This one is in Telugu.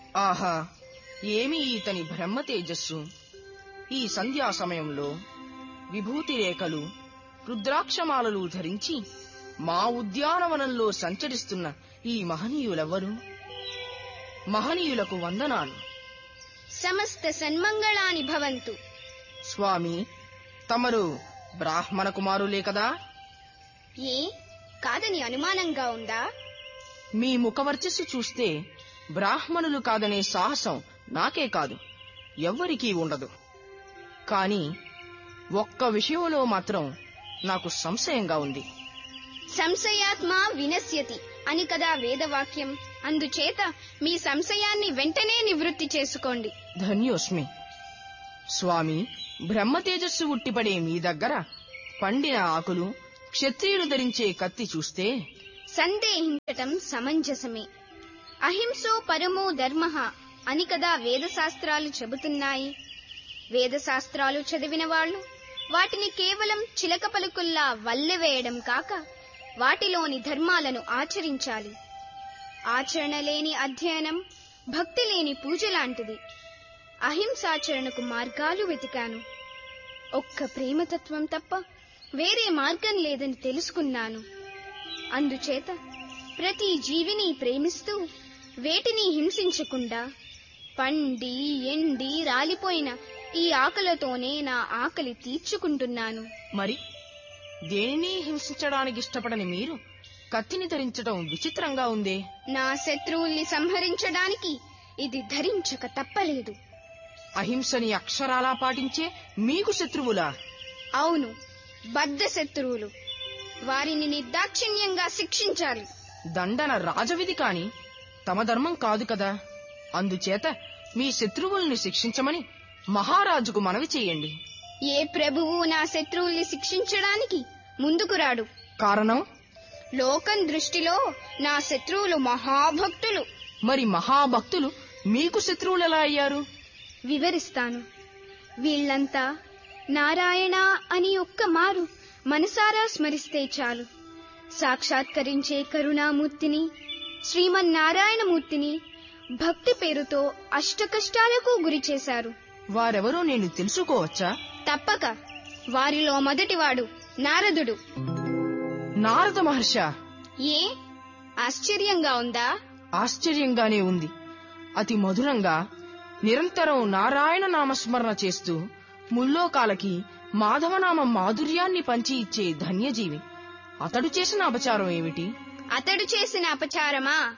ఆహా ఏమి ఈతని బ్రహ్మ తేజస్సు ఈ సంధ్యా సమయంలో విభూతి రేఖలు రుద్రాక్షమాలలు ధరించి మా ఉద్యానవనంలో సంచరిస్తున్న ఈ మహనీయులెవ్వరు మహనీయులకు వందనాలు సమస్త సన్మంగళాని భవంతు స్వామి తమరు బ్రాహ్మణ కుమారులే కదా ఏ కాదని అనుమానంగా ఉందా మీ ముఖవర్చస్సు చూస్తే బ్రాహ్మణులు కాదనే సాహసం నాకే కాదు ఎవ్వరికీ ఉండదు కాని ఒక్క విషయంలో మాత్రం నాకు సంశయంగా ఉంది సంశయాత్మ వినశ్యతి అని కదా వేదవాక్యం అందుచేత మీ సంశయాన్ని వెంటనే నివృత్తి చేసుకోండి ధన్యోస్మి స్వామి బ్రహ్మతేజస్సు ఉట్టిపడే మీ దగ్గర పండిన ఆకులు క్షత్రియులు ధరించే కత్తి చూస్తే సందేహించటం సమంజసమే అహింసో పరమో ధర్మ అని కదా వేదశాస్త్రాలు చెబుతున్నాయి వేదశాస్త్రాలు చదివిన వాళ్ళు వాటిని కేవలం చిలక పలుకుల్లా వల్లెవేయడం కాక వాటిలోని ధర్మాలను ఆచరించాలి ఆచరణ లేని అధ్యయనం భక్తి లేని పూజ లాంటిది అహింసాచరణకు మార్గాలు వెతికాను ఒక్క ప్రేమతత్వం తప్ప వేరే మార్గం లేదని తెలుసుకున్నాను అందుచేత ప్రతి జీవిని ప్రేమిస్తూ వేటిని హింసించకుండా పండి ఎండి రాలిపోయిన ఈ ఆకలితోనే నా ఆకలి తీర్చుకుంటున్నాను మరి దేనిని హింసించడానికి ఇష్టపడని మీరు కత్తిని ధరించడం విచిత్రంగా ఉందే నా శత్రువుల్ని సంహరించడానికి ఇది ధరించక తప్పలేదు అహింసని అక్షరాలా పాటించే మీకు శత్రువులా అవును బద్ధ శత్రువులు వారిని నిర్దాక్షిణ్యంగా శిక్షించాలి దండన రాజవిధి కాని తమ ధర్మం కాదు కదా అందుచేత మీ శత్రువుల్ని శిక్షించమని మహారాజుకు మనవి చేయండి ఏ ప్రభువు నా శత్రువుల్ని శిక్షించడానికి ముందుకు రాడు కారణం లోకం దృష్టిలో నా శత్రువులు మహాభక్తులు మరి మహాభక్తులు మీకు శత్రువులెలా అయ్యారు వివరిస్తాను వీళ్ళంతా నారాయణ అని ఒక్క మారు మనసారా స్మరిస్తే చాలు సాక్షాత్కరించే కరుణామూర్తిని శ్రీమన్నారాయణమూర్తిని భక్తి పేరుతో అష్టకష్టాలకు గురి చేశారు వారెవరో నేను తెలుసుకోవచ్చా తప్పక వారిలో మొదటివాడు నారదుడు నారద మహర్ష ఏ ఆశ్చర్యంగా ఉందా ఆశ్చర్యంగానే ఉంది అతి మధురంగా నిరంతరం నారాయణ నామస్మరణ చేస్తూ ముల్లోకాలకి మాధవనామ మాధుర్యాన్ని పంచి ఇచ్చే ధన్యజీవి అతడు చేసిన అపచారం ఏమిటి అతడు చేసిన అపచారమా